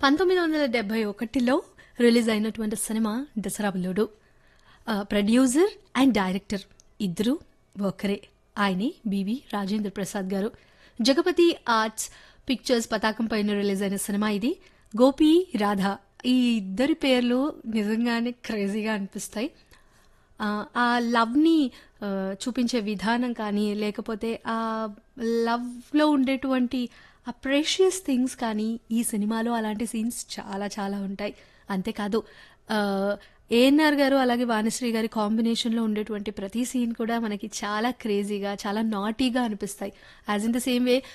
పంతొమ్మిది వందల డెబ్బై ఒకటిలో రిలీజ్ అయినటువంటి cinema Dasara Bulludu producer and director ఇద్దరు ఒకరే ఆయనే బివి రాజేంద్ర ప్రసాద్ గారు జగపతి ఆర్ట్స్ పిక్చర్స్ పతాకం పైన రిలీజ్ అయిన సినిమా ఇది గోపి రాధ ఈ ఇద్దరి పేర్లు నిజంగానే క్రేజీగా అనిపిస్తాయి ఆ, ఆ లవ్ని ఆ, చూపించే విధానం కానీ లేకపోతే ఆ లవ్లో ఉండేటువంటి ఆ ప్రెషియస్ థింగ్స్ కానీ ఈ సినిమాలో అలాంటి సీన్స్ చాలా చాలా ఉంటాయి అంతేకాదు ఏఎన్ఆర్ గారు అలాగే వాణిశ్రీ గారి కాంబినేషన్లో ఉండేటువంటి ప్రతి సీన్ కూడా మనకి చాలా క్రేజీగా చాలా నాటీగా అనిపిస్తాయి as in the same way